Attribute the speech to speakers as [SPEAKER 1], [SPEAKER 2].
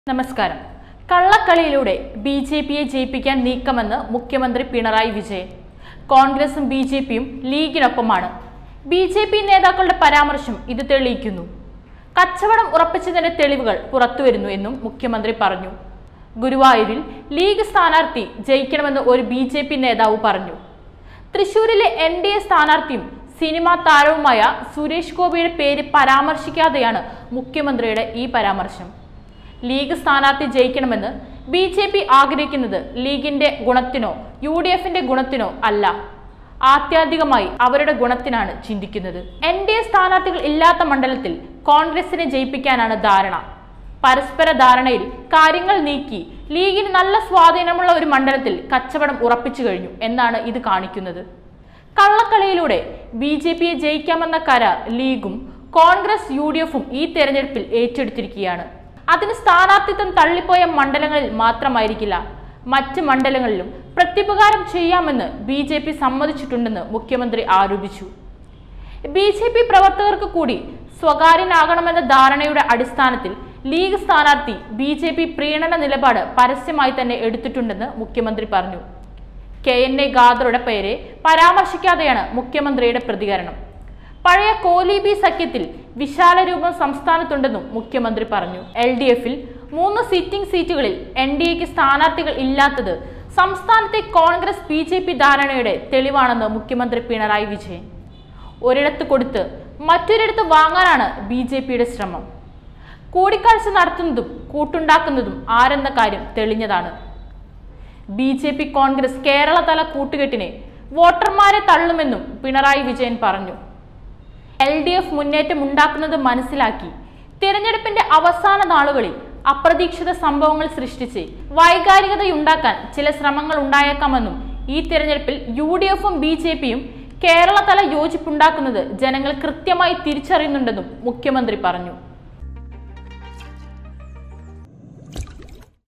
[SPEAKER 1] നമസ്കാരം കള്ളക്കളിയിലൂടെ B J പിയെ ജയിപ്പിക്കാൻ നീക്കമെന്ന് മുഖ്യമന്ത്രി പിണറായി വിജയൻ കോൺഗ്രസും ബി ജെ പിയും ലീഗിനൊപ്പമാണ് ബി ജെ പി നേതാക്കളുടെ പരാമർശം ഇത് തെളിയിക്കുന്നു കച്ചവടം ഉറപ്പിച്ചതിന്റെ തെളിവുകൾ പുറത്തുവരുന്നു എന്നും മുഖ്യമന്ത്രി പറഞ്ഞു ഗുരുവായൂരിൽ ലീഗ് സ്ഥാനാർത്ഥി ജയിക്കണമെന്ന് ഒരു ബി ജെ പി നേതാവ് പറഞ്ഞു തൃശൂരിലെ എൻ ഡി എ സ്ഥാനാർത്ഥിയും സിനിമാ താരവുമായ സുരേഷ് ഗോപിയുടെ പേര് പരാമർശിക്കാതെയാണ് മുഖ്യമന്ത്രിയുടെ ഈ പരാമർശം ലീഗ് സ്ഥാനാർത്ഥി ജയിക്കണമെന്ന് ബി ജെ പി ആഗ്രഹിക്കുന്നത് ലീഗിന്റെ ഗുണത്തിനോ യു ഡി എഫിന്റെ ഗുണത്തിനോ അല്ല ആത്യാധികമായി അവരുടെ ഗുണത്തിനാണ് ചിന്തിക്കുന്നത് എൻ ഡി എ സ്ഥാനാർത്ഥികൾ ഇല്ലാത്ത മണ്ഡലത്തിൽ കോൺഗ്രസിനെ ജയിപ്പിക്കാനാണ് ധാരണ പരസ്പര ധാരണയിൽ കാര്യങ്ങൾ നീക്കി ലീഗിന് നല്ല സ്വാധീനമുള്ള ഒരു മണ്ഡലത്തിൽ കച്ചവടം ഉറപ്പിച്ചു കഴിഞ്ഞു എന്നാണ് ഇത് കാണിക്കുന്നത് കള്ളക്കളിയിലൂടെ ബി ജെ പിയെ ജയിക്കാമെന്ന കരാർ ലീഗും കോൺഗ്രസ് യു ഡി എഫും ഈ തെരഞ്ഞെടുപ്പിൽ ഏറ്റെടുത്തിരിക്കുകയാണ് അതിന് സ്ഥാനാർത്ഥിത്വം തള്ളിപ്പോയ മണ്ഡലങ്ങളിൽ മാത്രമായിരിക്കില്ല മറ്റ് മണ്ഡലങ്ങളിലും പ്രത്യുപകാരം ചെയ്യാമെന്ന് ബി ജെ പി സമ്മതിച്ചിട്ടുണ്ടെന്ന് മുഖ്യമന്ത്രി ആരോപിച്ചു ബി ജെ പി പ്രവർത്തകർക്ക് കൂടി സ്വകാര്യനാകണമെന്ന ധാരണയുടെ അടിസ്ഥാനത്തിൽ ലീഗ് സ്ഥാനാർത്ഥി ബി ജെ പി പ്രീണന നിലപാട് പരസ്യമായി തന്നെ എടുത്തിട്ടുണ്ടെന്ന് മുഖ്യമന്ത്രി പറഞ്ഞു കെ എൻ എ ഖാദറുടെ പേരെ പരാമർശിക്കാതെയാണ് മുഖ്യമന്ത്രിയുടെ പ്രതികരണം പഴയ കോലീബി സഖ്യത്തിൽ വിശാല രൂപം സംസ്ഥാനത്തുണ്ടെന്നും മുഖ്യമന്ത്രി പറഞ്ഞു എൽ ഡി എഫിൽ മൂന്ന് സിറ്റിംഗ് സീറ്റുകളിൽ എൻ ഡി എക്ക് സ്ഥാനാർത്ഥികൾ ഇല്ലാത്തത് സംസ്ഥാനത്തെ കോൺഗ്രസ് ബി ജെ പി ധാരണയുടെ തെളിവാണെന്ന് മുഖ്യമന്ത്രി പിണറായി വിജയൻ ഒരിടത്ത് കൊടുത്ത് മറ്റൊരിടത്ത് വാങ്ങാനാണ് ബി ജെ പിയുടെ ശ്രമം കൂടിക്കാഴ്ച നടത്തുന്നതും കൂട്ടുണ്ടാക്കുന്നതും ആരെന്ന കാര്യം തെളിഞ്ഞതാണ് ബി ജെ പി കോൺഗ്രസ് കേരളതല കൂട്ടുകെട്ടിനെ വോട്ടർമാരെ തള്ളുമെന്നും പിണറായി വിജയൻ പറഞ്ഞു എൽ ഡി എഫ് മുന്നേറ്റം ഉണ്ടാക്കുന്നത് മനസ്സിലാക്കി തിരഞ്ഞെടുപ്പിന്റെ അവസാന നാളുകളിൽ അപ്രതീക്ഷിത സംഭവങ്ങൾ സൃഷ്ടിച്ച് വൈകാരികതയുണ്ടാക്കാൻ ചില ശ്രമങ്ങൾ ഉണ്ടായേക്കാമെന്നും ഈ തിരഞ്ഞെടുപ്പിൽ യു ഡി എഫും ബി ജെ പിയും കേരളതല യോജിപ്പുണ്ടാക്കുന്നത് ജനങ്ങൾ കൃത്യമായി തിരിച്ചറിയുന്നുണ്ടെന്നും മുഖ്യമന്ത്രി പറഞ്ഞു